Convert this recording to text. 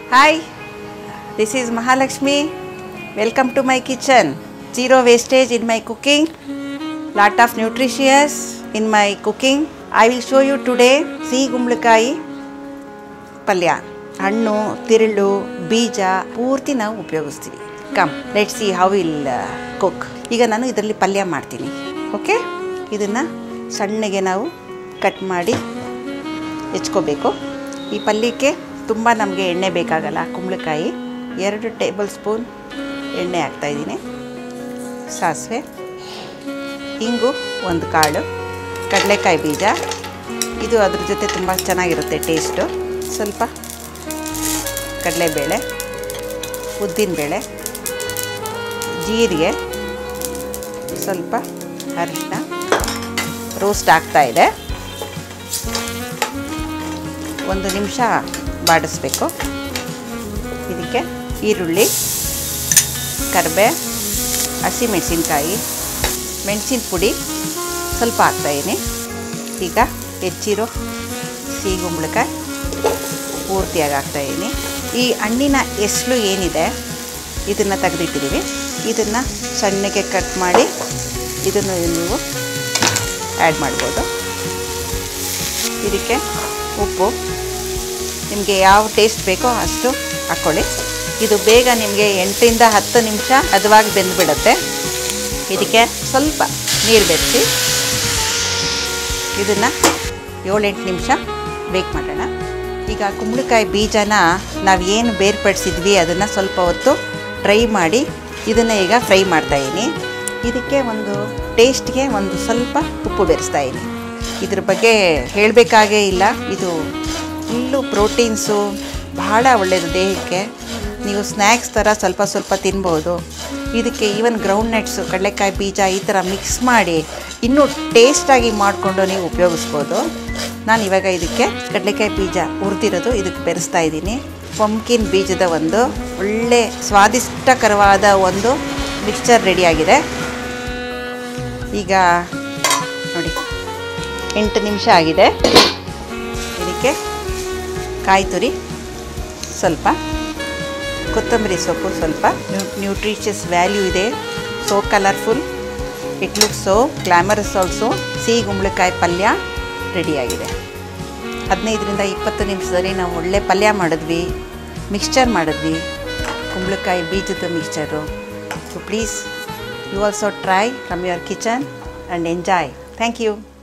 Hi, this is Mahalakshmi. Welcome to my kitchen. Zero wastage in my cooking. Lot of nutritious in my cooking. I will show you today ಸಿಹಿ ಗುಂಬಳಕಾಯಿ ಪಲ್ಯ ಹಣ್ಣು ತಿರುಳು ಬೀಜ ಪೂರ್ತಿ ನಾವು ಉಪಯೋಗಿಸ್ತೀವಿ come let see how will cook ಈಗ ನಾನು ಇದರಲ್ಲಿ ಪಲ್ಯ ಮಾಡ್ತೀನಿ ಓಕೆ ಇದನ್ನು ಸಣ್ಣಗೆ ನಾವು ಕಟ್ ಮಾಡಿ ಹೆಚ್ಕೋಬೇಕು ಈ ಪಲ್ಯಕ್ಕೆ ತುಂಬ ನಮಗೆ ಎಣ್ಣೆ ಬೇಕಾಗಲ್ಲ ಕುಂಬಳಕಾಯಿ ಎರಡು ಟೇಬಲ್ ಸ್ಪೂನ್ ಎಣ್ಣೆ ಹಾಕ್ತಾಯಿದ್ದೀನಿ ಸಾಸಿವೆ ಇಂಗು ಒಂದು ಕಾಳು ಕಡಲೆಕಾಯಿ ಬೀಜ ಇದು ಅದ್ರ ಜೊತೆ ತುಂಬ ಚೆನ್ನಾಗಿರುತ್ತೆ ಟೇಸ್ಟು ಸ್ವಲ್ಪ ಕಡಲೆಬೇಳೆ ಉದ್ದಿನಬೇಳೆ ಜೀರಿಗೆ ಸ್ವಲ್ಪ ಅರಿಶಿನ ರೋಸ್ಟ್ ಆಗ್ತಾ ಇದೆ ಒಂದು ನಿಮಿಷ ಬಾಡಿಸ್ಬೇಕು ಇದಕ್ಕೆ ಈರುಳ್ಳಿ ಕರಿಬೇ ಹಸಿಮೆಣಸಿನ್ಕಾಯಿ ಮೆಣಸಿನ ಪುಡಿ ಸ್ವಲ್ಪ ಹಾಕ್ತಾಯಿದ್ದೀನಿ ಈಗ ಹೆಚ್ಚಿರೋ ಸಿಹಿ ಗುಂಬಳಕಾಯಿ ಪೂರ್ತಿಯಾಗಿ ಹಾಕ್ತಾಯಿದ್ದೀನಿ ಈ ಹಣ್ಣಿನ ಎಸ್ಲು ಏನಿದೆ ಇದನ್ನು ತೆಗೆದಿಟ್ಟಿದ್ದೀವಿ ಇದನ್ನು ಸಣ್ಣಗೆ ಕಟ್ ಮಾಡಿ ಇದನ್ನು ನೀವು ಆ್ಯಡ್ ಮಾಡ್ಬೋದು ಇದಕ್ಕೆ ಉಪ್ಪು ನಿಮಗೆ ಯಾವ ಟೇಸ್ಟ್ ಬೇಕೋ ಅಷ್ಟು ಹಾಕ್ಕೊಳ್ಳಿ ಇದು ಬೇಗ ನಿಮಗೆ ಎಂಟರಿಂದ ಹತ್ತು ನಿಮಿಷ ಹದವಾಗಿ ಬೆಂದುಬಿಡುತ್ತೆ ಇದಕ್ಕೆ ಸ್ವಲ್ಪ ನೀರು ಬೆರೆಸಿ ಇದನ್ನು ಏಳೆಂಟು ನಿಮಿಷ ಬೇಕ್ ಮಾಡೋಣ ಈಗ ಕುಂಬಳಕಾಯಿ ಬೀಜನ ನಾವು ಏನು ಬೇರ್ಪಡಿಸಿದ್ವಿ ಅದನ್ನು ಸ್ವಲ್ಪ ಹೊತ್ತು ಡ್ರೈ ಮಾಡಿ ಇದನ್ನು ಈಗ ಫ್ರೈ ಮಾಡ್ತಾಯಿದ್ದೀನಿ ಇದಕ್ಕೆ ಒಂದು ಟೇಸ್ಟ್ಗೆ ಒಂದು ಸ್ವಲ್ಪ ಉಪ್ಪು ಬೆರೆಸ್ತಾ ಇದ್ದೀನಿ ಇದ್ರ ಬಗ್ಗೆ ಹೇಳಬೇಕಾಗೇ ಇಲ್ಲ ಇದು ಫುಲ್ಲು ಪ್ರೋಟೀನ್ಸು ಬಹಳ ಒಳ್ಳೆಯದು ದೇಹಕ್ಕೆ ನೀವು ಸ್ನ್ಯಾಕ್ಸ್ ಥರ ಸ್ವಲ್ಪ ಸ್ವಲ್ಪ ತಿನ್ಬೋದು ಇದಕ್ಕೆ ಈವನ್ ಗ್ರೌಂಡ್ ನಟ್ಸು ಕಡಲೆಕಾಯಿ ಬೀಜ ಈ ಥರ ಮಿಕ್ಸ್ ಮಾಡಿ ಇನ್ನೂ ಟೇಸ್ಟಾಗಿ ಮಾಡಿಕೊಂಡು ನೀವು ಉಪಯೋಗಿಸ್ಬೋದು ನಾನು ಇವಾಗ ಇದಕ್ಕೆ ಕಡಲೆಕಾಯಿ ಬೀಜ ಹುರಿದಿರೋದು ಇದಕ್ಕೆ ಬೆರೆಸ್ತಾ ಇದ್ದೀನಿ ಪಂಪ್ಕಿನ್ ಬೀಜದ ಒಂದು ಒಳ್ಳೆ ಸ್ವಾದಿಷ್ಟಕರವಾದ ಒಂದು ಮಿಕ್ಸ್ಚರ್ ರೆಡಿಯಾಗಿದೆ ಈಗ ನೋಡಿ ಎಂಟು ನಿಮಿಷ ಆಗಿದೆ ಇದಕ್ಕೆ ಕಾಯಿ ತುರಿ ಸ್ವಲ್ಪ ಕೊತ್ತಂಬರಿ ಸೊಪ್ಪು ಸ್ವಲ್ಪ ನ್ಯೂಟ್ರಿಷಿಯಸ್ ವ್ಯಾಲ್ಯೂ ಇದೆ so colourful it look so glamorous also ಸಿಹಿ ಗುಂಬಳಕಾಯಿ ಪಲ್ಯ ರೆಡಿಯಾಗಿದೆ ಹದಿನೈದರಿಂದ ಇಪ್ಪತ್ತು ನಿಮಿಷದಲ್ಲಿ ನಾವು ಒಳ್ಳೆ ಪಲ್ಯ ಮಾಡಿದ್ವಿ ಮಿಕ್ಸ್ಚರ್ ಮಾಡಿದ್ವಿ ಕುಂಬಳಕಾಯಿ ಬೀಜದ mixture so please you also try from your kitchen and enjoy thank you